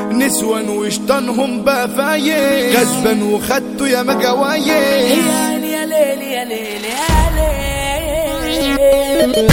نسوان وشطانهم بقى فايق غزبان وخدته يا مجوايق يا ليل يا ليل يا ليل يا ليل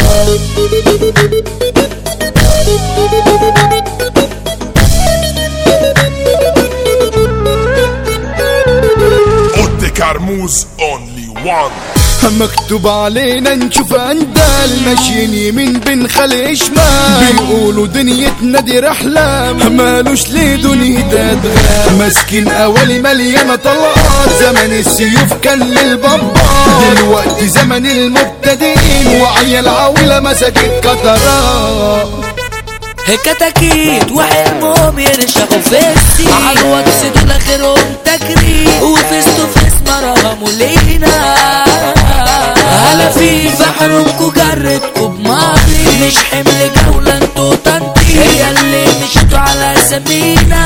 Otte Carmouze only one مكتوب علينا نشوف اندال ماشيين يمين بين خلق شمال بيقولوا دنيتنا دي رحلة مالوش ليه دنيا ادغال ماسكين قوالي مليانة طلقات زمن السيوف كان للبابات دلوقتي زمن المبتدئين وعيا العولة مسكت قطرات كتاكيت وحلمهم ينشقوا في السين على الوكس دول اخرهم تكريم وفيستو فيس مرهموا لينا هلا في بحركوا جرتكوا بماضي مش حمل جولة انتوا تنطيط هي اللي مشيتوا على سمينا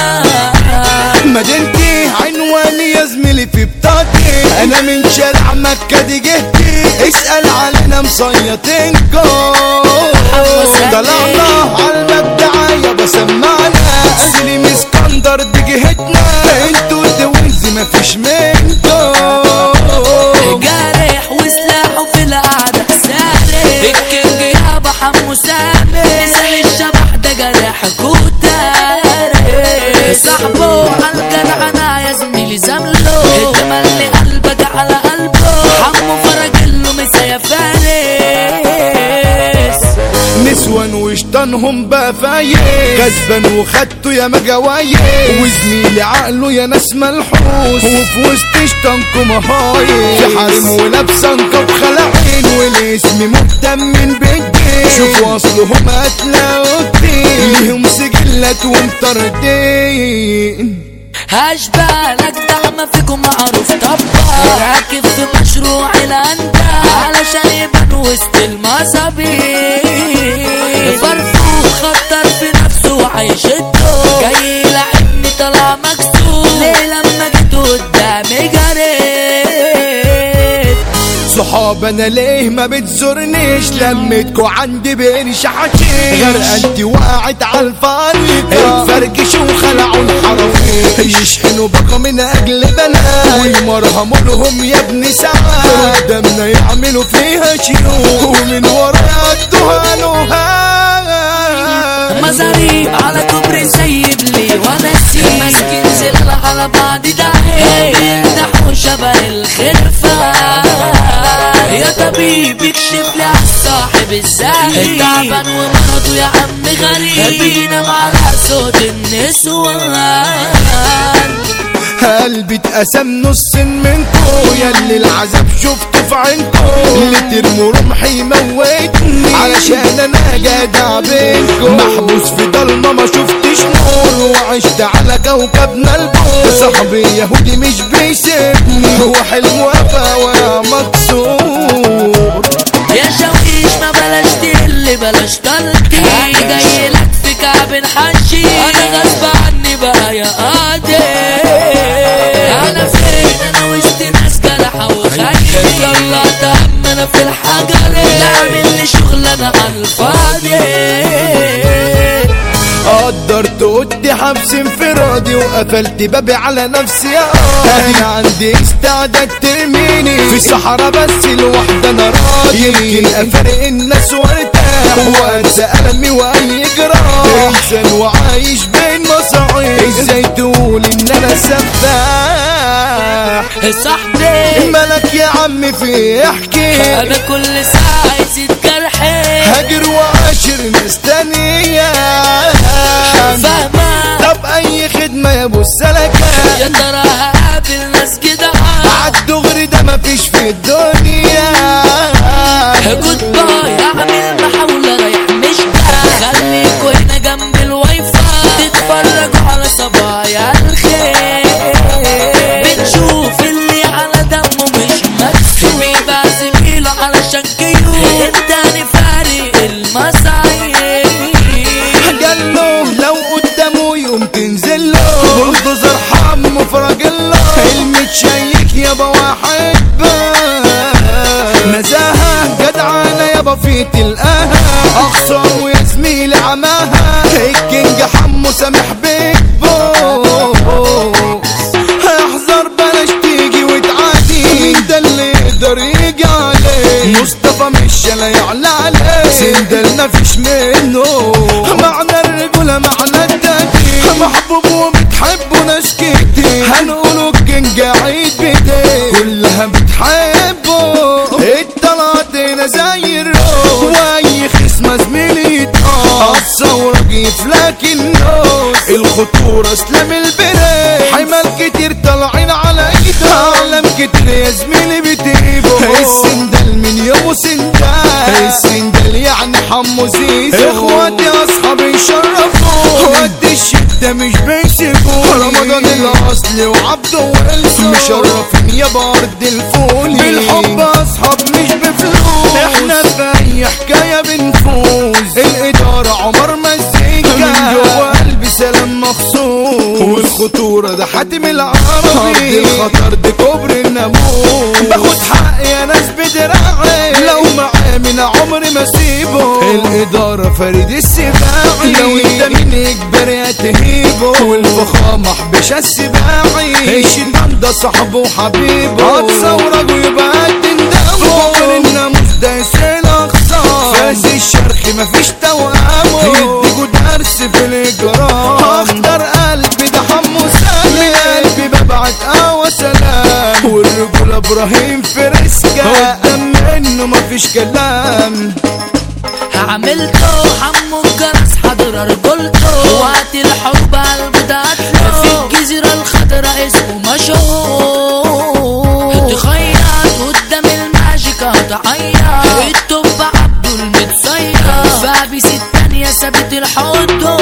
مدينتي عنواني يا زميلي في بطاقتي انا من شارع مكة دي جهتي اسأل علينا مصيطينكم طلعنا على المبدعية بسمعنا سليم اسكندر دي جهتنا انتوا الدوينز مفيش منكم جارح وسلاحه في القعدة سارح الكينج يابا حمو سامي مثال الشبح ده جارح كوتاري صاحبه عالجرح انا يا زميلي زمله تملي قلبك على قلبه حمو فرج له مسا يا فارس نسوان وشطانهم بقى فايق غزبان وخدته يا مجوايق وزميلي عقله يا ناس ملحوس وفي وسط شطانكم هايق في حريم ولابسه نقاب خلعين والاسم مهتم بالدين شوفوا اصلهم هتلاقوا كتير ليهم سجلات ومطردين هشبالك دعم فيكم معروف طبع راكب في مشروع الانت علشان يبان وسط المصابيح فرفوخ خطر في نفسه وعايش الدور جاي لعبني طلع مكسور ليه لما جيت قدامي جريت صحاب انا ليه ما بتزورنيش لمتكوا عندي بين شحاتين غير انت وقعت على الفريق اتفركشوا وخلعوا الحرفين يشحنوا بقى من اجل بنات ويمرهموا لهم يا ابن سعاد قدامنا يعملوا فيها شيوخ ومن ورا يدوها لوها مزاري على كوبري سيب لي ونسي ماسكين زلة على بعض داهي بيمدحوا شبه الخرفة يا طبيب اكشف لي على الصاحب الزاهي تعبان ومرضه يا عم غريب بينام على صوت النسوان قلبي اتقسم نص منكو ياللي العذاب شفته في عينكو اللي ترموا رمحي موتني علشان انا جدع بينكو محبوس في ضلمه ما شفتش نور وعشت على كوكبنا البور صاحبي يهودي مش بيسيبني هو حلم وفا ويا مكسور يا شويش ما بلاش تقل بلاش تلقي انا جاي لك في كعب حشي انا غصب عني بقى يا قادر انا فين انا وسط ناس جرحة وخايف يلا تأمنا في الحجر لا عامل لي شغل انا على الفاضي قدرت قدي حبس انفرادي وقفلت بابي على نفسي يا انا عندي استعداد ترميني في صحراء بس لوحدي انا راضي يمكن افرق الناس وارتاح وانسى المي واي جراح انسان وعايش بين مصاعب ازاي تقول ان انا سفاح صاحبي مالك يا عم في احكي انا كل ساعة يزيد جرحي هاجر وعاشر ناس تانية فاهمة طب اي خدمة يا ابو السلكة يا ترى هقابل ناس جدعان عالدغري ده مفيش في الدنيا جود باي اعمل محاولة رايح مش جاي خليكوا هنا جنب الواي فاي تتفرجوا على صبايا الخير بتشوف اللي على دمه مش مكسور بيبقى زميله علشان كيو التاني فارق المصايب قال له لو قدامه يوم تنزل له بلدوزر حمه فرج له المتشيك يابا واحد نزاهة جدعانة يابا في تلقاها أخصام ويا زميلي عماها الكينج حمو سامح بيه يكبر احذر بلاش تيجي وتعادي مين ده اللي يقدر يجي عليه مصطفى مش لا يعلى عليه سندل مفيش منه معنى الرجولة معنى التأكيد محبوب وبتحبه ناس كتير هنقوله الجن قاعد بيديه كلها بتحبه الطلعت هنا زي الروح واي خصمة زميلي يتقاس الثورة جيت لكن الناس الخطورة اسلام البريد حمال كتير طالعين على ايدها اعلام كتير يا زميلي بتجيبه السندل من يوم سندل السندل يعني حمو زيزو اخواتي اصحابي يشرفوا وقت الشدة مش بيسيبوا رمضان الاصلي وعبده وإلسو مشرفين يا بارد الفولي بالحب اصحاب مش بفلوس احنا في اي حكاية بنفوز الادارة عمر مزيكا من جوه قلبي سلام مخصوص والخطورة ده حاتم العربي الخطر ده كبر الناموس باخد حقي يا ناس بدراعي لو معاه من عمري ما اسيبه الادارة فريد السباعي لو انت من اجبار يا تهيبه والفخامة حبش السباعي الشيطان ده صاحبه وحبيبه هتصورك ويبقى قد ندمه فقر الناموس ده يسيل اخصام فاز الشرخ مفيش توامه يديكوا درس في الاجرام اخضر قلبي ده حمو سالم من قلبي ببعت قهوة سلام والرجولة ابراهيم فرسكة قدام منه مفيش كلام عملته حمو الجرس حضر رجولته وقت الحب قلبه دقتله في الجزيرة الخضراء اسمه مشهور تخيط قدام الماجيكا تعيط التوب عبده المتصيد فابس التانية سابت الحدود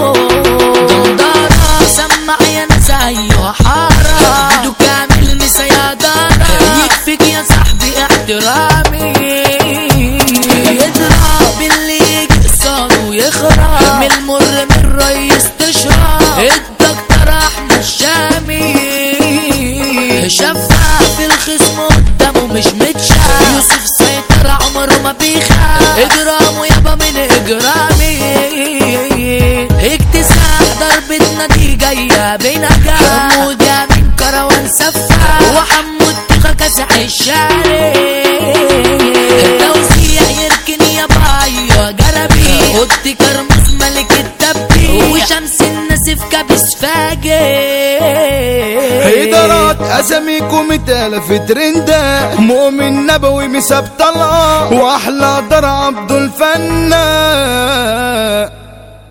دندارة سمع يا ناس ايوه حارة بدو كامل مسيادارة يكفيك يا صاحبي احترامي يضرب اللي يجي قصاده ويخرب من المر من الريس تشرب الدكتور احمد الشامي شفاف الخصم قدامه مش متشاف يوسف سيطر عمره ما بيخاف اجرامه يابا من اجرامي اكتساح ضربتنا دي جايه بنجاح حمود يا من كروان سفاح وحمود تخا كاسح الشارع توزيع يركن يا بايو جربي اوضتي كرموز ملك التبكي وشمس النسيف كابس فاجر هيدرات اساميكم اتالف ترندا مؤمن نبوي مساب طلقه واحلى در عبد الفنان